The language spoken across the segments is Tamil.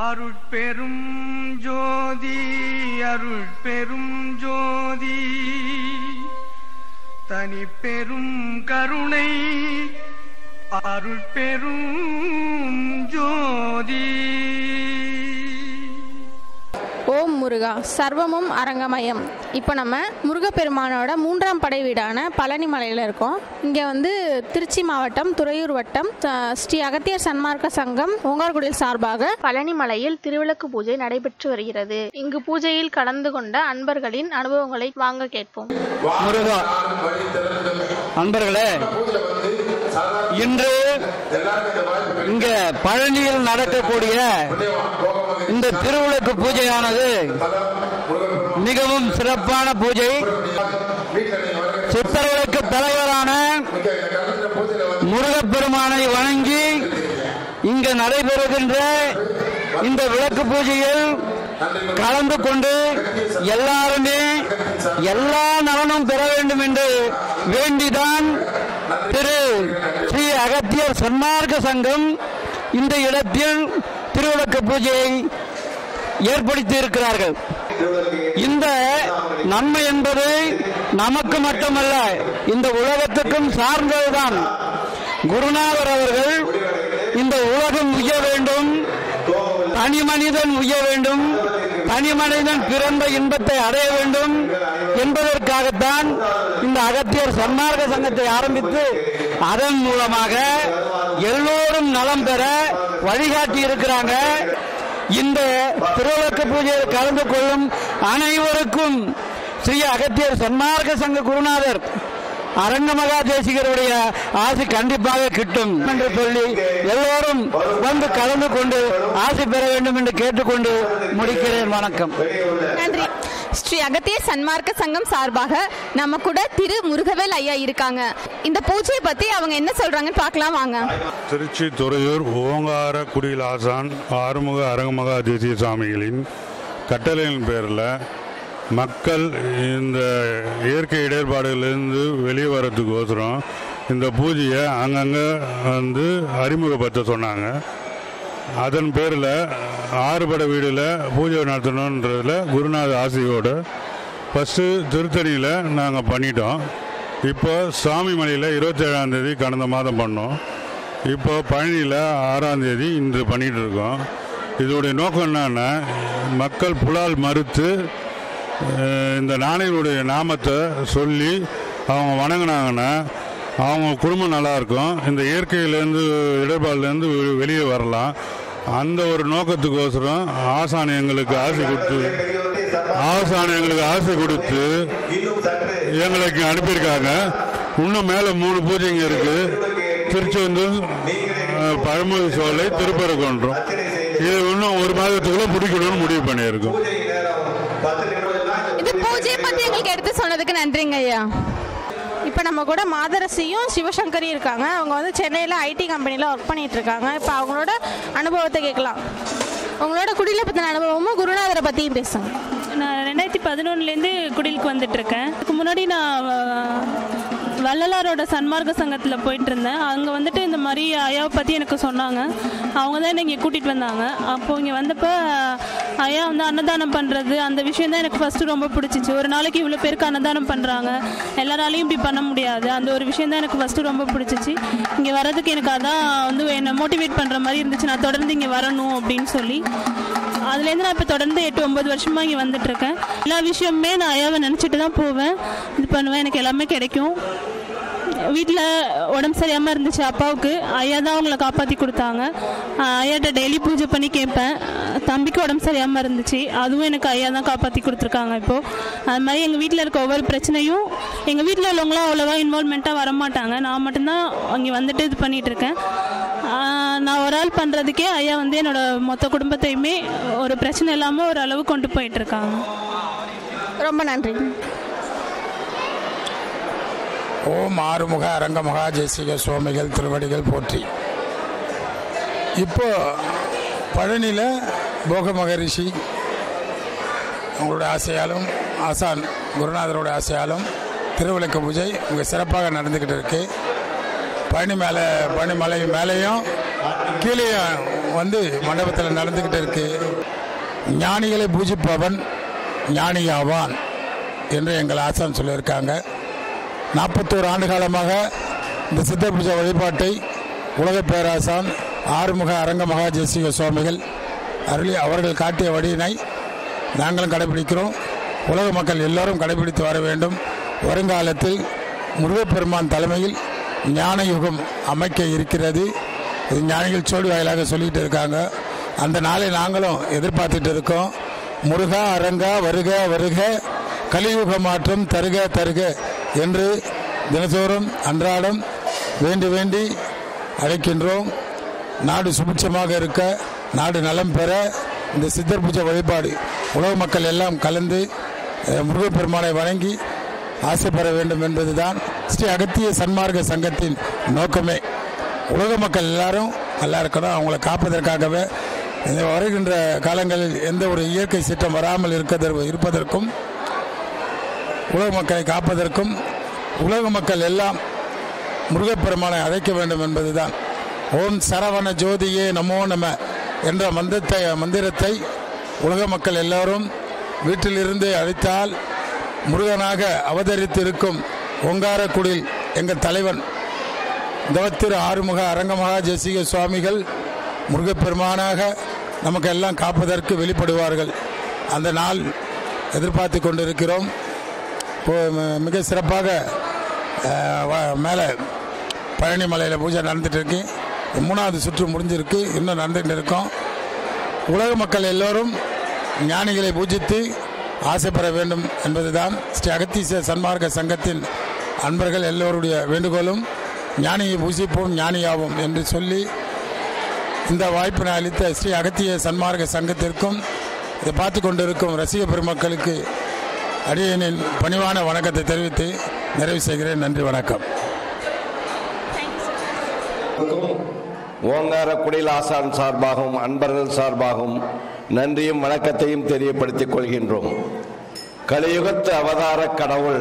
அருட்பெரும் ஜோதி அருட்பெரும் ஜோதி தனி பெரும் கருணை அருட்பெரும் ஜோதி ஓம் முருகா சர்வமும் அரங்கமயம் இப்போ நம்ம முருகப்பெருமானோட மூன்றாம் படை வீடான பழனி மலையில் இருக்கோம் இங்கே வந்து திருச்சி மாவட்டம் துறையூர் வட்டம் த- ஸ்ரீ அகத்தியர் சன்மார்க்க சங்கம் ஓங்கார்குடியில் சார்பாக பழனி மலையில் திருவிளக்கு பூஜை நடைபெற்று வருகிறது இங்கு பூஜையில் கலந்து கொண்ட அன்பர்களின் அனுபவங்களை வாங்க கேட்போம் முருகா அன்பர்களே இன்று இங்க பழனியில் நடக்கக்கூடிய இந்த திருவிளக்கு பூஜையானது மிகவும் சிறப்பான பூஜை சித்தர்களுக்கு தலைவரான முருகப்பெருமானை வணங்கி இங்க நடைபெறுகின்ற இந்த விளக்கு பூஜையில் கலந்து கொண்டு எல்லாருமே எல்லா நலனும் பெற வேண்டும் என்று வேண்டிதான் திரு ஸ்ரீ அகத்தியர் சன்மார்க்க சங்கம் இந்த இடத்தில் திருவிளக்கு பூஜையை ஏற்படுத்தி இருக்கிறார்கள் இந்த நன்மை என்பது நமக்கு மட்டுமல்ல இந்த உலகத்துக்கும் சார்ந்ததுதான் குருநாதர் அவர்கள் இந்த உலகம் உய்ய வேண்டும் தனி மனிதன் உய்ய வேண்டும் தனி மனிதன் பிறந்த இன்பத்தை அடைய வேண்டும் என்பதற்காகத்தான் இந்த அகத்தியர் சன்மார்க்க சங்கத்தை ஆரம்பித்து அதன் மூலமாக எல்லோரும் நலம் பெற வழிகாட்டி இருக்கிறாங்க இந்த திருவிளக்கு பூஜையில் கலந்து கொள்ளும் அனைவருக்கும் ஸ்ரீ அகத்தியர் சன்மார்க்க சங்க குருநாதர் அரங்கமகா தேசிகருடைய ஆசை கண்டிப்பாக கிட்டும் என்று சொல்லி எல்லோரும் வந்து கலந்து கொண்டு ஆசை பெற வேண்டும் என்று கேட்டுக்கொண்டு முடிக்கிறேன் வணக்கம் நன்றி ஸ்ரீ அகத்திய சன்மார்க்க சங்கம் சார்பாக நம்ம கூட திரு முருகவேல் ஐயா இருக்காங்க இந்த பூஜையை பத்தி அவங்க என்ன சொல்றாங்கன்னு பார்க்கலாம் வாங்க திருச்சி துறையூர் ஓங்கார குடியில் ஆசான் ஆறுமுக அரங்கமகா தேசிய சுவாமிகளின் கட்டளையின் பேரில் மக்கள் இந்த இயற்கை இடர்பாடுகளிலிருந்து வெளியே வர்றதுக்கோசரம் இந்த பூஜையை அங்கங்கே வந்து அறிமுகப்படுத்த சொன்னாங்க அதன் பேரில் ஆறுபட வீடில் பூஜை நடத்தணுன்றதில் குருநாத ஆசையோடு ஃபஸ்ட்டு திருத்தணியில் நாங்கள் பண்ணிட்டோம் இப்போ சாமி மலையில் இருபத்தேழாம் தேதி கடந்த மாதம் பண்ணோம் இப்போ பழனியில் ஆறாம் தேதி இன்று பண்ணிட்டு இருக்கோம் இதோடைய நோக்கம் என்னன்னா மக்கள் புலால் மறுத்து அஹ், இந்த நாணயனுடைய நாமத்தை சொல்லி அவங்க வணங்கினாங்கன்னா அவங்க குடும்பம் நல்லா இருக்கும் இந்த இயற்கையிலேருந்து இடர்பாடுலேருந்து வெ- வெளியே வரலாம் அந்த ஒரு நோக்கத்துக்கோசரம் ஆசான் எங்களுக்கு ஆசை கொடுத்து ஆசான் எங்களுக்கு ஆசை கொடுத்து எங்களுக்கு அனுப்பியிருக்காங்க இன்னும் மேலே மூணு பூஜைங்க இருக்கு திருச்செந்தூர் அஹ், பழமுதி சோலை திருப்பரங்குன்றம் இது இன்னும் ஒரு மாதத்துக்குள்ள முடிக்கணும்னு முடிவு பண்ணியிருக்கோம் இந்த பூஜையை பத்தி எங்களுக்கு எடுத்து சொன்னதுக்கு நன்றிங்க ஐயா இப்போ நம்ம கூட மாதரசியும் சிவசங்கரி இருக்காங்க அவங்க வந்து சென்னையில் ஐடி கம்பெனியில் ஒர்க் பண்ணிட்டு இருக்காங்க இப்போ அவங்களோட அனுபவத்தை கேட்கலாம் உங்களோட குடியில பற்றின அனுபவமும் குருநாதரை பற்றியும் பேசுங்க நான் ரெண்டாயிரத்தி பதினொன்னுலேருந்து குடிலுக்கு வந்துட்டு இருக்கேன் அதுக்கு முன்னாடி நான் வ- வள்ளலாரோட சன்மார்க்க சங்கத்தில் போயிட்டு இருந்தேன் அங்கே வந்துட்டு இந்த மாதிரி ஐயாவை பற்றி எனக்கு சொன்னாங்க அவங்க தான் என்னை இங்கே கூட்டிகிட்டு வந்தாங்க அப்போது இங்கே வந்தப்போ ஐயா வந்து அன்னதானம் பண்ணுறது அந்த விஷயம் தான் எனக்கு ஃபஸ்ட்டு ரொம்ப பிடிச்சிச்சு ஒரு நாளைக்கு இவ்வளோ பேருக்கு அன்னதானம் பண்ணுறாங்க எல்லாராலையும் இப்படி பண்ண முடியாது அந்த ஒரு விஷயம் தான் எனக்கு ஃபஸ்ட்டு ரொம்ப பிடிச்சிச்சு இங்கே வர்றதுக்கு எனக்கு அதான் வந்து என்னை மோட்டிவேட் பண்ணுற மாதிரி இருந்துச்சு நான் தொடர்ந்து இங்கே வரணும் அப்படின்னு சொல்லி அதுலேருந்து நான் இப்போ தொடர்ந்து எட்டு ஒன்பது வருஷமா இங்கே வந்துட்டு இருக்கேன் எல்லா விஷயமுமே நான் ஐயாவை நினச்சிட்டு தான் போவேன் இது பண்ணுவேன் எனக்கு எல்லாமே கிடைக்கும் வீட்டில் உடம்பு சரியாமல் இருந்துச்சு அப்பாவுக்கு ஐயா தான் அவங்கள காப்பாற்றி கொடுத்தாங்க ஆஹ் ஐயாட்ட டெய்லி பூஜை பண்ணி கேட்பேன் தம்பிக்கு உடம்பு சரியாமல் இருந்துச்சு அதுவும் எனக்கு ஐயா தான் காப்பாற்றி கொடுத்துருக்காங்க இப்போது அது மாதிரி எங்கள் வீட்டில் இருக்க ஒவ்வொரு பிரச்சனையும் எங்கள் வீட்டில் உள்ளவங்களாம் அவ்வளோவா இன்வால்மெண்ட்டாக வர மாட்டாங்க நான் மட்டும்தான் அங்கே வந்துட்டு இது பண்ணிட்டு இருக்கேன் ஆஹ் நான் ஒரு ஆள் பண்ணுறதுக்கே ஐயா வந்து என்னோட மொத்த குடும்பத்தையுமே ஒரு பிரச்சனை இல்லாமல் ஒரு அளவு கொண்டு போயிட்டு இருக்காங்க ரொம்ப நன்றி ஓம் ஆறுமுக அரங்க மகா தேசிக சுவாமிகள் திருவடிகள் போற்றி இப்போ பழனியில் போக மகரிஷி உங்களோட ஆசையாலும் ஆசான் குருநாதரோட ஆசையாலும் திருவிளக்கு பூஜை இங்கே சிறப்பாக நடந்துக்கிட்டு இருக்கு பழனி மேலே பழனி மலை மேலேயும் கீழே வந்து மண்டபத்தில் நடந்துக்கிட்டு இருக்கு ஞானிகளை பூஜிப்பவன் ஞானியாவான் என்று எங்கள் ஆசான் சொல்லியிருக்காங்க நாற்பத்தோரு ஆண்டு காலமாக இந்த சித்த பூஜை வழிபாட்டை உலக பேராசான் ஆறுமுக அரங்க மகா ஜெசிக சுவாமிகள் அருளி அவர்கள் காட்டிய வழியினை நாங்களும் கடைபிடிக்கிறோம் உலக மக்கள் எல்லோரும் கடைபிடித்து வர வேண்டும் வருங்காலத்தில் முருகப்பெருமான் தலைமையில் ஞான யுகம் அமைக்க இருக்கிறது இது ஞானிகள் சோடி வாயிலாக சொல்லிட்டு இருக்காங்க அந்த நாளை நாங்களும் எதிர்பார்த்துட்டு இருக்கோம் முருகா அரங்கா வருக வருக கலியுக மாற்றம் தருக தருக என்று தினசோறும் அன்றாடம் வேண்டி வேண்டி அழைக்கின்றோம் நாடு சுபிட்சமாக இருக்க நாடு நலம் பெற இந்த சித்தர் பூஜை வழிபாடு உலக மக்கள் எல்லாம் கலந்து அஹ், முருகப்பெருமானை வணங்கி ஆசை பெற வேண்டும் என்பதுதான் ஸ்ரீ அகத்திய சன்மார்க்க சங்கத்தின் நோக்கமே உலக மக்கள் எல்லாரும் நல்லா இருக்கணும் அவங்கள காப்பதற்காகவே இந்த வருகின்ற காலங்களில் எந்த ஒரு இயற்கை சீற்றம் வராமல் இருக்கிறது இருப்பதற்கும் உலக மக்களை காப்பதற்கும் உலக மக்கள் எல்லாம் முருகப்பெருமானை அழைக்க வேண்டும் என்பதுதான் ஓம் சரவண ஜோதியே நமோ நம என்ற மந்திரத்தை மந்திரத்தை உலக மக்கள் எல்லோரும் வீட்டிலிருந்து அழைத்தால் முருகனாக அவதரித்திருக்கும் ஓங்காரக்குடில் எங்கள் தலைவன் தவத்திரு ஆறுமுக அரங்கமகா ஜெசிக சுவாமிகள் முருகப்பெருமானாக நமக்கு எல்லாம் காப்பதற்கு வெளிப்படுவார்கள் அந்த நாள் எதிர்பார்த்து கொண்டிருக்கிறோம் இப்போ ம- மிக சிறப்பாக அஹ், வ- மேலே பழனி மலையில் பூஜை நடந்துட்டு இருக்கு மூணாவது சுற்று முடிஞ்சிருக்கு இன்னும் நடந்துகிட்டு இருக்கோம் உலக மக்கள் எல்லோரும் ஞானிகளை பூஜித்து ஆசை பெற வேண்டும் என்பதுதான் ஸ்ரீ அகத்தீச சன்மார்க்க சங்கத்தின் அன்பர்கள் எல்லோருடைய வேண்டுகோளும் ஞானியை பூஜிப்போம் ஞானியாவோம் என்று சொல்லி இந்த வாய்ப்பினை அளித்த ஸ்ரீ அகத்திய சன்மார்க்க சங்கத்திற்கும் இதை பார்த்து கொண்டிருக்கும் ரசிக பெருமக்களுக்கு அடியனின் பணிவான வணக்கத்தை தெரிவித்து நிறைவு செய்கிறேன் நன்றி வணக்கம் ஓங்கார குடிலாசான் சார்பாகவும் அன்பர்கள் சார்பாகவும் நன்றியும் வணக்கத்தையும் தெரியப்படுத்திக் கொள்கின்றோம் கலியுகத்து அவதார கடவுள்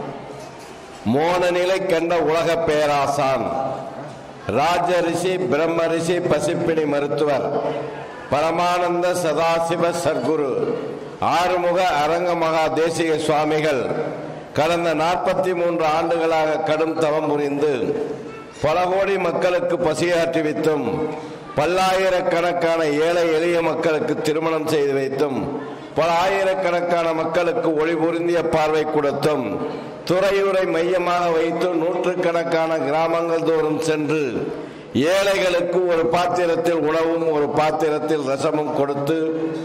மோன நிலை கண்ட உலக பேராசான் ராஜ ரிஷி பிரம்ம ரிஷி பசிப்பிணி மருத்துவர் பரமானந்த சதாசிவ சர்க்குரு ஆறுமுக அரங்க மகா தேசிக சுவாமிகள் கடந்த நாற்பத்தி மூன்று ஆண்டுகளாக கடும் தவம் புரிந்து பல கோடி மக்களுக்கு பசியாற்றுவித்தும் பல்லாயிரக்கணக்கான ஏழை எளிய மக்களுக்கு திருமணம் செய்து வைத்தும் பல ஆயிரக்கணக்கான மக்களுக்கு ஒளி பொருந்திய பார்வை கொடுத்தும் துறையூரை மையமாக வைத்து நூற்றுக்கணக்கான கிராமங்கள் தோறும் சென்று ஏழைகளுக்கு ஒரு பாத்திரத்தில் உணவும் ஒரு பாத்திரத்தில் ரசமும் கொடுத்து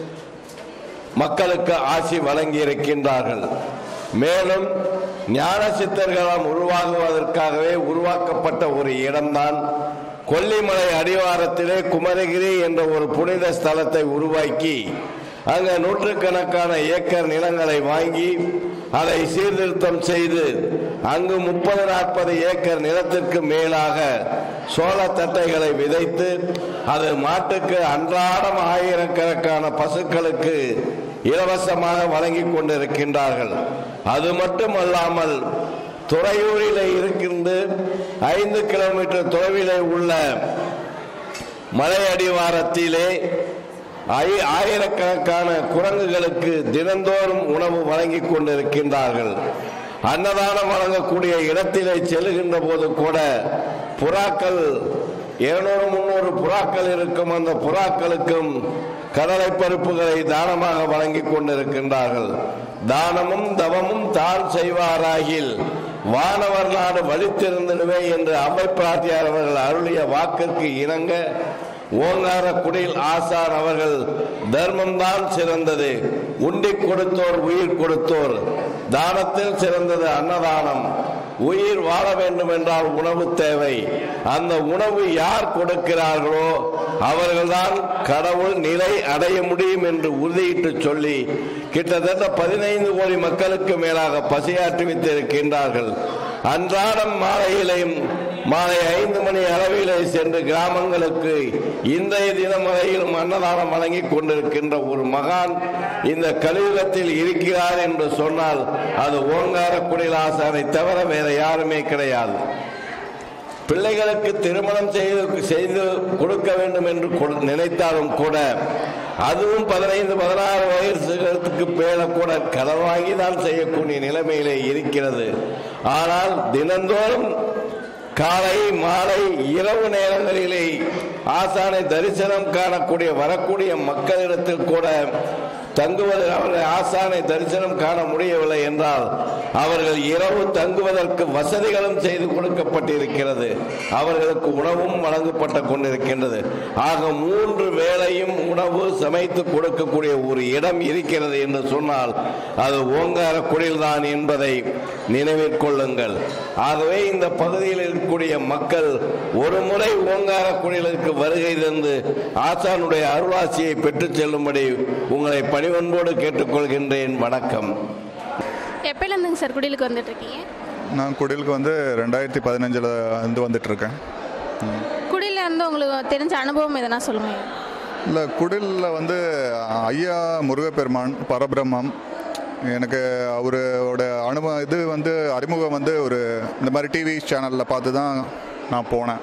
மக்களுக்கு ஆசி வழங்கி இருக்கின்றார்கள் மேலும் ஞான சித்தர்களால் உருவாகுவதற்காகவே உருவாக்கப்பட்ட ஒரு இடம்தான் கொல்லிமலை அடிவாரத்திலே குமரகிரி என்ற ஒரு புனித ஸ்தலத்தை உருவாக்கி அங்க நூற்றுக்கணக்கான ஏக்கர் நிலங்களை வாங்கி அதை சீர்திருத்தம் செய்து அங்கு முப்பது நாற்பது ஏக்கர் நிலத்திற்கு மேலாக சோள தட்டைகளை விதைத்து அது மாட்டுக்கு அன்றாடம் ஆயிரக்கணக்கான பசுக்களுக்கு இலவசமாக வழங்கி கொண்டிருக்கின்றார்கள் அது மட்டுமல்லாமல் துறையூரில் இருக்கின்ற ஐந்து கிலோமீட்டர் தொலைவிலே உள்ள மலை அடிவாரத்திலே ஆயி- ஆயிரக்கணக்கான குரங்குகளுக்கு தினந்தோறும் உணவு வழங்கி கொண்டிருக்கின்றார்கள் அன்னதானம் வழங்கக்கூடிய இடத்திலே செல்லுகின்ற போது கூட புறாக்கள் இருநூறு முன்னூறு புறாக்கள் இருக்கும் அந்த புறாக்களுக்கும் கடலை பருப்புகளை தானமாக வழங்கி கொண்டிருக்கின்றார்கள் தானமும் தவமும் தான் செய்வாராகில் வானவர் நாடு வலித்திருந்திடுவே என்று அம்மை பிராட்டியார் அவர்கள் அருளிய வாக்கிற்கு இணங்க ஓங்கார குடில் ஆசான் அவர்கள் தர்மம்தான் சிறந்தது உண்டி கொடுத்தோர் உயிர் கொடுத்தோர் தானத்தில் சிறந்தது அன்னதானம் உயிர் வாழ வேண்டும் என்றால் உணவு தேவை அந்த உணவு யார் கொடுக்கிறார்களோ அவர்கள்தான் கடவுள் நிலை அடைய முடியும் என்று உறுதியிட்டு சொல்லி கிட்டத்தட்ட பதினைந்து கோடி மக்களுக்கு மேலாக பசியாற்றி வைத்திருக்கின்றார்கள் அன்றாடம் மாலையிலையும் மாலை ஐந்து மணி அளவிலே சென்று கிராமங்களுக்கு இன்றைய தினம் வரையிலும் அன்னதானம் வழங்கி கொண்டிருக்கின்ற ஒரு மகான் இந்த கலியுகத்தில் இருக்கிறார் என்று சொன்னால் அது ஓங்கார குடிலாசானை தவிர வேற யாருமே கிடையாது பிள்ளைகளுக்கு திருமணம் செய்து செய்து கொடுக்க வேண்டும் என்று கொடு- நினைத்தாலும் கூட அதுவும் பதினைந்து பதினாறு வயசுகளுக்கு மேல கூட கடன் வாங்கி தான் செய்யக்கூடிய நிலைமையிலே இருக்கிறது ஆனால் தினந்தோறும் காலை மாலை இரவு நேரங்களிலே ஆசானை தரிசனம் காணக்கூடிய வரக்கூடிய மக்களிடத்தில் கூட தங்குவது அவர்கள் ஆசானை தரிசனம் காண முடியவில்லை என்றால் அவர்கள் இரவு தங்குவதற்கு வசதிகளும் செய்து கொடுக்கப்பட்டிருக்கிறது அவர்களுக்கு உணவும் வழங்கப்பட்டு கொண்டிருக்கின்றது ஆக மூன்று வேளையும் உணவு சமைத்து கொடுக்கக்கூடிய ஒரு இடம் இருக்கிறது என்று சொன்னால் அது ஓங்கார குடில்தான் என்பதை நினைவில் கொள்ளுங்கள் ஆகவே இந்த பகுதியில் இருக்கக்கூடிய மக்கள் ஒரு முறை ஓங்கார குடிலுக்கு வருகை தந்து ஆசானுடைய அருளாசியை பெற்றுச் செல்லும்படி உங்களை பணிவன்போடு கேட்டுக்கொள்கின்றேன் வணக்கம் எப்போலேருந்துங்க சார் குடிலுக்கு வந்துட்டு இருக்கீங்க நான் குடிலுக்கு வந்து ரெண்டாயிரத்தி பதினஞ்சில் இருந்து வந்துட்டுருக்கேன் குடியில் இருந்து உங்களுக்கு தெரிஞ்ச அனுபவம் எதனா சொல்லுங்க இல்லை குடிலில் வந்து ஐயா முருகப்பெருமான் பரபிரம்மம் எனக்கு அவரோட அனுபவம் இது வந்து அறிமுகம் வந்து ஒரு இந்த மாதிரி டிவி சேனலில் பார்த்து தான் நான் போனேன்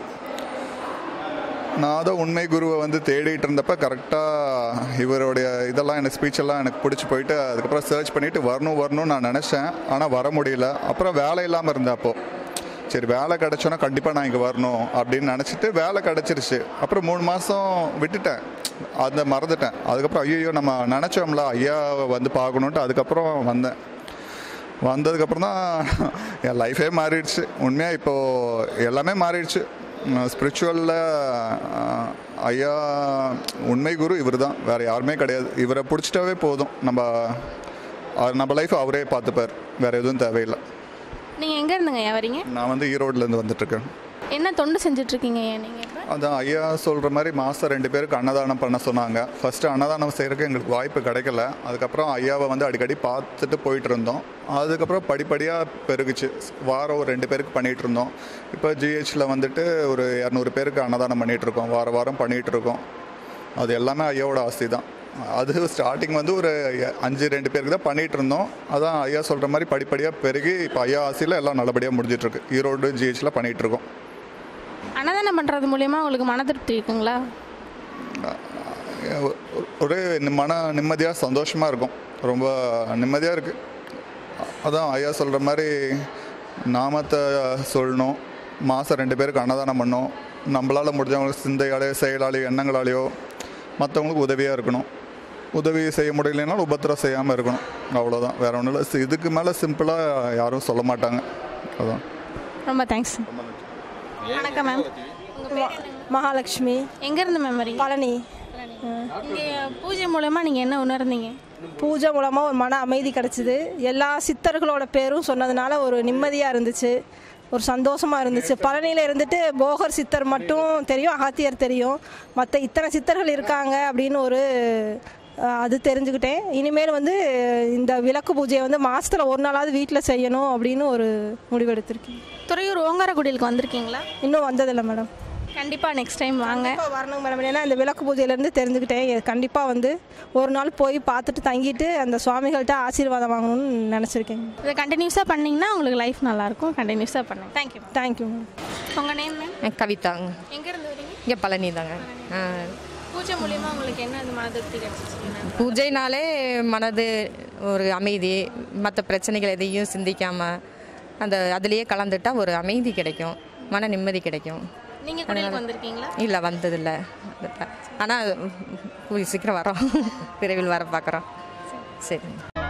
நான் தான் உண்மை குருவை வந்து தேடிட்டு இருந்தப்ப கரெக்டாக இவருடைய இதெல்லாம் எனக்கு ஸ்பீச்செல்லாம் எனக்கு பிடிச்சி போயிட்டு அதுக்கப்புறம் சர்ச் பண்ணிவிட்டு வரணும் வரணும்னு நான் நினச்சேன் ஆனால் வர முடியல அப்புறம் வேலை இல்லாமல் இருந்தேன் அப்போது சரி வேலை கிடச்சோன்னா கண்டிப்பாக நான் இங்கே வரணும் அப்படின்னு நினச்சிட்டு வேலை கிடச்சிருச்சு அப்புறம் மூணு மாதம் விட்டுட்டேன் அதை மறந்துட்டேன் அதுக்கப்புறம் ஐயோ நம்ம நினச்சோம்ல ஐயா வந்து பார்க்கணுன்ட்டு அதுக்கப்புறம் வந்தேன் வந்ததுக்கப்புறம் தான் என் லைஃபே மாறிடுச்சு உண்மையாக இப்போது எல்லாமே மாறிடுச்சு ஸ்பிரிச்சுவலில் ஐயா உண்மை குரு இவர் தான் வேறு யாருமே கிடையாது இவரை பிடிச்சிட்டாவே போதும் நம்ம அவர் நம்ம லைஃப் அவரே பார்த்துப்பார் வேறு எதுவும் தேவையில்லை நீங்கள் எங்கே இருந்துங்க ஐயா வரீங்க நான் வந்து ஈரோட்லேருந்து வந்துட்டுருக்கேன் என்ன தொண்டு செஞ்சுட்ருக்கீங்க ஐயா நீங்கள் இப்போ அதான் ஐயா சொல்கிற மாதிரி மாதம் ரெண்டு பேருக்கு அன்னதானம் பண்ண சொன்னாங்க ஃபஸ்ட்டு அன்னதானம் செய்கிறதுக்கு எங்களுக்கு வாய்ப்பு கிடைக்கல அதுக்கப்புறம் ஐயாவை வந்து அடிக்கடி பார்த்துட்டு போயிட்டு இருந்தோம் அதுக்கப்புறம் படிப்படியாக பெருகுச்சு வாரம் ஒரு ரெண்டு பேருக்கு பண்ணிகிட்டு இருந்தோம் இப்போ ஜிஹெச்சில் வந்துட்டு ஒரு இரநூறு பேருக்கு அன்னதானம் பண்ணிகிட்டு இருக்கோம் வார வாரம் பண்ணிகிட்டு இருக்கோம் அது எல்லாமே ஐயாவோட ஆசை தான் அது ஸ்டார்டிங் வந்து ஒரு அஞ்சு ரெண்டு பேருக்கு தான் பண்ணிகிட்டு இருந்தோம் அதான் ஐயா சொல்கிற மாதிரி படிப்படியாக பெருகி இப்போ ஐயா ஆசையில் எல்லாம் நல்லபடியாக முடிஞ்சிட்ருக்கு ஈரோடு ஜிஹெச்சில் பண்ணிகிட்டு இருக்கோம் அன்னதானம் பண்ணுறது மூலியமாக உங்களுக்கு மன திருப்தி இருக்குங்களா ஒ- ஒரே மன நிம்மதியாக சந்தோஷமாக இருக்கும் ரொம்ப நிம்மதியாக இருக்குது அதான் ஐயா சொல்கிற மாதிரி நாமத்தை சொல்லணும் மாதம் ரெண்டு பேருக்கு அன்னதானம் பண்ணணும் நம்மளால் முடிஞ்சவங்களுக்கு சிந்தையாலேயோ செயலாலேயோ எண்ணங்களாலேயோ மற்றவங்களுக்கு உதவியாக இருக்கணும் உதவி செய்ய முடியலைனாலும் உபத்திரம் செய்யாமல் இருக்கணும் அவ்வளோதான் வேற ஒன்றும் இல்லை இதுக்கு மேலே சிம்பிளாக யாரும் சொல்ல மாட்டாங்க அதான் ரொம்ப தேங்க்ஸ் வணக்கம் மேம் உங்கள் பேர் மகாலட்சுமி எங்கேருந்து மேம் வரீங்க பழனி இங்கே பூஜை மூலயமா நீங்கள் என்ன உணர்ந்தீங்க பூஜை மூலமாக ஒரு மன அமைதி கிடச்சிது எல்லா சித்தர்களோட பேரும் சொன்னதுனால ஒரு நிம்மதியாக இருந்துச்சு ஒரு சந்தோஷமாக இருந்துச்சு பழனியில் இருந்துட்டு போகர் சித்தர் மட்டும் தெரியும் அகத்தியர் தெரியும் மற்ற இத்தனை சித்தர்கள் இருக்காங்க அப்படின்னு ஒரு அஹ், அது தெரிஞ்சுக்கிட்டேன் இனிமேல் வந்து இந்த விளக்கு பூஜையை வந்து மாதத்தில் ஒரு நாளாவது வீட்டில் செய்யணும் அப்படின்னு ஒரு முடிவெடுத்திருக்கேன் துறையூர் ஓங்காரக்குடிலுக்கு வந்திருக்கீங்களா இன்னும் வந்ததில்லை மேடம் கண்டிப்பாக நெக்ஸ்ட் டைம் வாங்க கண்டிப்பா வரணும் மேடம் ஏன்னா இந்த விளக்கு பூஜையிலேருந்து தெரிஞ்சுக்கிட்டேன் கண்டிப்பாக வந்து ஒரு நாள் போய் பார்த்துட்டு தங்கிட்டு அந்த சுவாமிகள்கிட்ட ஆசீர்வாதம் வாங்கணும்னு நினச்சிருக்கேன் இதை கண்டினியூஸாக பண்ணிங்கன்னா உங்களுக்கு லைஃப் நல்லாயிருக்கும் கண்டினியூஸாக பண்ணுங்க தேங்க்யூ தேங்க்யூ மேம் உங்கள் நேம் மேம் கவிதாங்க எங்கேருந்து வரீங்க இங்கே பழனி தாங்க ஆ. பூஜை மூலியமாக உங்களுக்கு என்ன இது மன திருப்தி கிடச்சிச்சு பூஜைனாலே மனது ஒரு அமைதி மற்ற பிரச்சனைகள் எதையும் சிந்திக்காமல் அந்த அதுலேயே கலந்துட்டா ஒரு அமைதி கிடைக்கும் மன நிம்மதி கிடைக்கும் நீங்கள் குடிலுக்கு வந்திருக்கீங்களா இல்லை வந்ததில்லை ஆனால் சீக்கிரம் வரோம் விரைவில் வர பார்க்குறோம் சரி